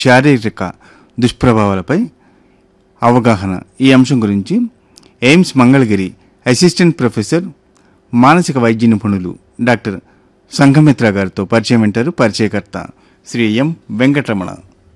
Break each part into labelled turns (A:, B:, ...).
A: శారీరక దుష్ప్రభావాలపై అవగాహన ఈ అంశం గురించి ఎయిమ్స్ మంగళగిరి అసిస్టెంట్ ప్రొఫెసర్ మానసిక వైద్య నిపుణులు డాక్టర్ సంఘమిత్ర గారితో పరిచయం వింటారు పరిచయకర్త శ్రీ ఎం వెంకటరమణ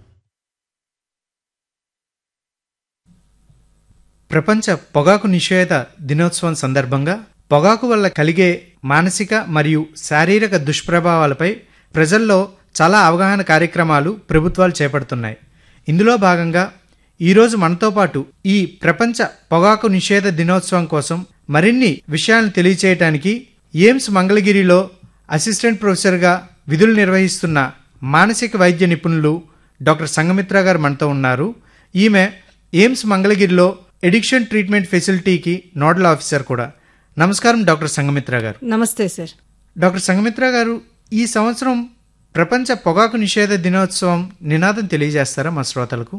B: ప్రపంచ పొగాకు నిషేధ దినోత్సవం సందర్భంగా పొగాకు వల్ల కలిగే మానసిక మరియు శారీరక దుష్ప్రభావాలపై ప్రజల్లో చాలా అవగాహన కార్యక్రమాలు ప్రభుత్వాలు చేపడుతున్నాయి ఇందులో భాగంగా ఈరోజు మనతో పాటు ఈ ప్రపంచ పొగాకు నిషేధ దినోత్సవం కోసం మరిన్ని విషయాలను తెలియచేయటానికి ఎయిమ్స్ మంగళగిరిలో అసిస్టెంట్ ప్రొఫెసర్గా విధులు నిర్వహిస్తున్న మానసిక వైద్య నిపుణులు డాక్టర్ సంగమిత్ర గారు మనతో ఉన్నారు ఈమె ఎయిమ్స్ మంగళగిరిలో ఎడిక్షన్ ట్రీట్మెంట్ ఫెసిలిటీకి నోడల్ ఆఫీసర్ కూడా నమస్కారం డాక్టర్ సంగమిత్ర గారు
C: నమస్తే సార్
B: డాక్టర్ సంగమిత్ర గారు ఈ సంవత్సరం ప్రపంచ పొగాకు నిషేధ దినోత్సవం నినాదం తెలియజేస్తారా మా శ్రోతలకు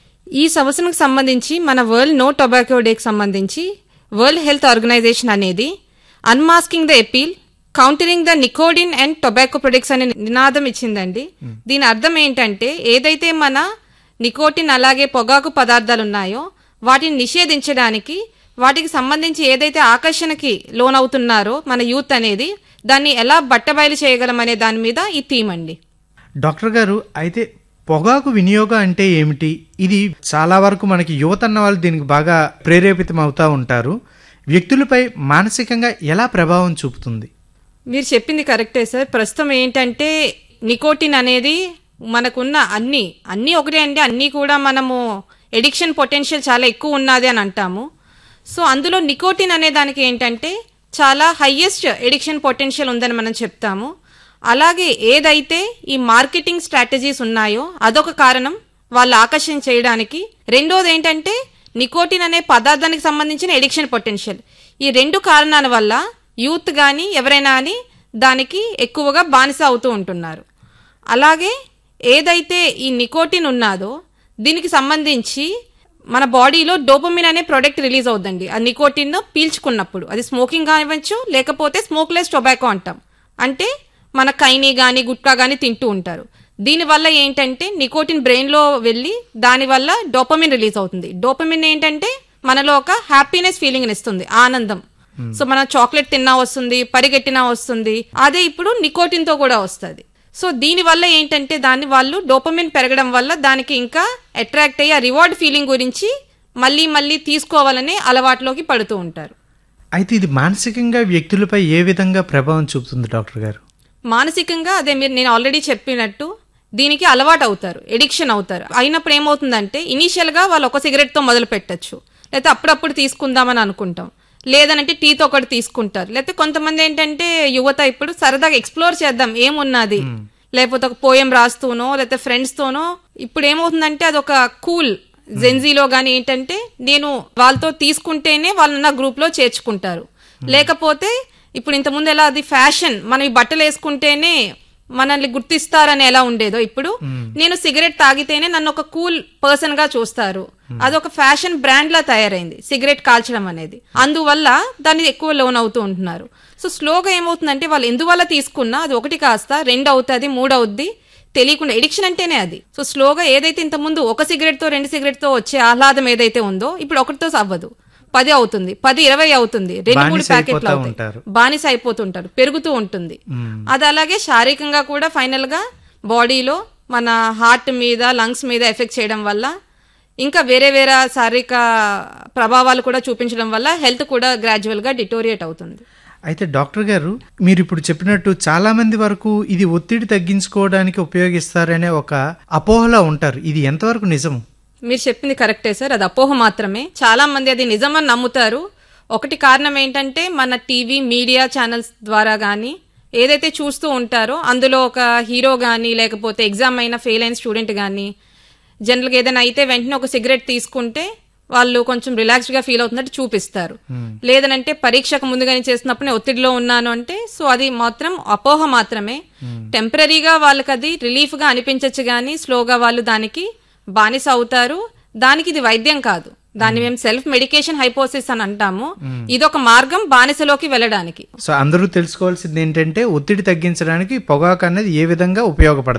C: ఈ సంవత్సరంకి సంబంధించి మన వరల్డ్ నో టొబాకో డేకి సంబంధించి వరల్డ్ హెల్త్ ఆర్గనైజేషన్ అనేది unmasking the appeal countering the nicotine and tobacco products అనే నినాదం ఇచ్చిందండి దీని అర్థం ఏంటంటే ఏదైతే మన నికోటిన్ అలాగే పొగాకు పదార్థాలు ఉన్నాయో వాటిని నిషేధించడానికి వాటికి సంబంధించి ఏదైతే ఆకర్షణకి లోనవుతున్నారో మన యూత్ అనేది దాన్ని ఎలా బట్టబయలు చేయగలం అనే దాని మీద ఈ థీమ్ అండి
B: డాక్టర్ గారు అయితే పొగాకు వినియోగం అంటే ఏమిటి ఇది చాలా వరకు మనకి యువత అన్న వాళ్ళు దీనికి బాగా ప్రేరేపితం అవుతూ ఉంటారు వ్యక్తులపై మానసికంగా ఎలా ప్రభావం చూపుతుంది
C: మీరు చెప్పింది కరెక్టే సార్ ప్రస్తుతం ఏంటంటే నికోటిన్ అనేది మనకున్న అన్ని అన్ని ఒకటే అండి అన్నీ కూడా మనము ఎడిక్షన్ పొటెన్షియల్ చాలా ఎక్కువ ఉన్నది అని అంటాము సో అందులో నికోటిన్ అనే దానికి ఏంటంటే చాలా హయ్యెస్ట్ ఎడిక్షన్ పొటెన్షియల్ ఉందని మనం చెప్తాము అలాగే ఏదైతే ఈ మార్కెటింగ్ స్ట్రాటజీస్ ఉన్నాయో అదొక కారణం వాళ్ళు ఆకర్షణ చేయడానికి రెండోది ఏంటంటే నికోటిన్ అనే పదార్థానికి సంబంధించిన ఎడిక్షన్ పొటెన్షియల్ ఈ రెండు కారణాల వల్ల యూత్ కానీ ఎవరైనా అని దానికి ఎక్కువగా బానిస అవుతూ ఉంటున్నారు అలాగే ఏదైతే ఈ నికోటిన్ ఉన్నాదో దీనికి సంబంధించి మన బాడీలో డోపమిన్ అనే ప్రోడక్ట్ రిలీజ్ అవుతుందండి ఆ నికోటిన్ పీల్చుకున్నప్పుడు అది స్మోకింగ్ కానివ్వచ్చు లేకపోతే స్మోక్లెస్ టొబాకో అంటాం అంటే మన కైని కానీ గుట్కా కానీ తింటూ ఉంటారు దీనివల్ల ఏంటంటే నికోటిన్ బ్రెయిన్లో వెళ్ళి దానివల్ల డోపమిన్ రిలీజ్ అవుతుంది డోపమిన్ ఏంటంటే మనలో ఒక హ్యాపీనెస్ ఫీలింగ్ ఇస్తుంది ఆనందం సో మనం చాక్లెట్ తిన్నా వస్తుంది పరిగెట్టినా వస్తుంది అదే ఇప్పుడు నికోటిన్ తో కూడా వస్తుంది సో దీని వల్ల ఏంటంటే దాన్ని వాళ్ళు డోపమిన్ పెరగడం వల్ల దానికి ఇంకా అట్రాక్ట్ అయ్యి ఆ రివార్డ్ ఫీలింగ్ గురించి మళ్ళీ మళ్ళీ తీసుకోవాలనే అలవాట్లోకి పడుతూ ఉంటారు
B: అయితే ఇది మానసికంగా వ్యక్తులపై ఏ విధంగా ప్రభావం చూపుతుంది డాక్టర్ గారు
C: మానసికంగా అదే మీరు నేను ఆల్రెడీ చెప్పినట్టు దీనికి అలవాటు అవుతారు ఎడిక్షన్ అవుతారు అయినప్పుడు ఏమవుతుందంటే ఇనీషియల్ గా వాళ్ళు ఒక సిగరెట్ తో మొదలు పెట్టచ్చు లేకపోతే అప్పుడప్పుడు తీసుకుందామని అనుకుంటాం లేదనంటే టీతో ఒకటి తీసుకుంటారు లేకపోతే కొంతమంది ఏంటంటే యువత ఇప్పుడు సరదాగా ఎక్స్ప్లోర్ చేద్దాం ఏమున్నది లేకపోతే ఒక పోయం రాస్తూనో లేకపోతే ఫ్రెండ్స్ తోనో ఇప్పుడు ఏమవుతుందంటే అది ఒక కూల్ జెన్జీలో గానీ ఏంటంటే నేను వాళ్ళతో తీసుకుంటేనే వాళ్ళని నా గ్రూప్ లో చేర్చుకుంటారు లేకపోతే ఇప్పుడు ఇంతకుముందు ఎలా అది ఫ్యాషన్ మనం ఈ బట్టలు వేసుకుంటేనే మనల్ని గుర్తిస్తారని ఎలా ఉండేదో ఇప్పుడు నేను సిగరెట్ తాగితేనే నన్ను ఒక కూల్ పర్సన్ గా చూస్తారు అదొక ఫ్యాషన్ బ్రాండ్ లా తయారైంది సిగరెట్ కాల్చడం అనేది అందువల్ల దాన్ని ఎక్కువ లోన్ అవుతూ ఉంటున్నారు సో స్లోగా ఏమవుతుందంటే వాళ్ళు ఎందువల్ల తీసుకున్నా అది ఒకటి కాస్త రెండు అవుతుంది మూడు అవుద్ది తెలియకుండా ఎడిక్షన్ అంటేనే అది సో స్లోగా ఏదైతే ఇంత ముందు ఒక సిగరెట్ తో రెండు సిగరెట్ తో వచ్చే ఆహ్లాదం ఏదైతే ఉందో ఇప్పుడు ఒకటితో అవ్వదు పది అవుతుంది పది ఇరవై అవుతుంది రెండు మూడు
B: బానిస
C: ప్యాకెట్లు
B: అయిపోతా
C: అవుతాయి
B: ఉంటారు.
C: బానిస అయిపోతుంటారు పెరుగుతూ ఉంటుంది అది అలాగే శారీరకంగా కూడా ఫైనల్ గా బాడీలో మన హార్ట్ మీద లంగ్స్ మీద ఎఫెక్ట్ చేయడం వల్ల ఇంకా వేరే వేరే శారీరక ప్రభావాలు కూడా చూపించడం వల్ల హెల్త్ కూడా గ్రాడ్యువల్ గా డిటోరియేట్ అవుతుంది
B: అయితే డాక్టర్ గారు మీరు ఇప్పుడు చెప్పినట్టు చాలా మంది వరకు ఇది ఒత్తిడి తగ్గించుకోవడానికి ఉపయోగిస్తారనే ఒక అపోహలో ఉంటారు ఇది ఎంతవరకు నిజం
C: మీరు చెప్పింది కరెక్టే సార్ అది అపోహ మాత్రమే చాలా మంది అది నిజమని నమ్ముతారు ఒకటి కారణం ఏంటంటే మన టీవీ మీడియా ఛానల్స్ ద్వారా కానీ ఏదైతే చూస్తూ ఉంటారో అందులో ఒక హీరో కానీ లేకపోతే ఎగ్జామ్ అయిన ఫెయిల్ అయిన స్టూడెంట్ కానీ జనరల్గా ఏదైనా అయితే వెంటనే ఒక సిగరెట్ తీసుకుంటే వాళ్ళు కొంచెం రిలాక్స్డ్ గా ఫీల్ అవుతున్నట్టు చూపిస్తారు లేదనంటే పరీక్షకు ముందుగానే చేస్తున్నప్పుడు నేను ఒత్తిడిలో ఉన్నాను అంటే సో అది మాత్రం అపోహ మాత్రమే టెంపరీగా వాళ్ళకి అది రిలీఫ్ గా అనిపించచ్చు గానీ స్లోగా వాళ్ళు దానికి బానిస అవుతారు దానికి ఇది వైద్యం కాదు దాన్ని మేము సెల్ఫ్ మెడికేషన్ హైపోసిస్ అని అంటాము ఇదొక మార్గం బానిసలోకి వెళ్ళడానికి
B: సో అందరూ తెలుసుకోవాల్సింది ఏంటంటే ఒత్తిడి తగ్గించడానికి పొగాకు అనేది ఏ విధంగా ఉపయోగపడదు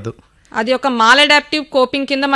C: అది ఒక మాల్ అడాప్టివ్ కోపింగ్ కింద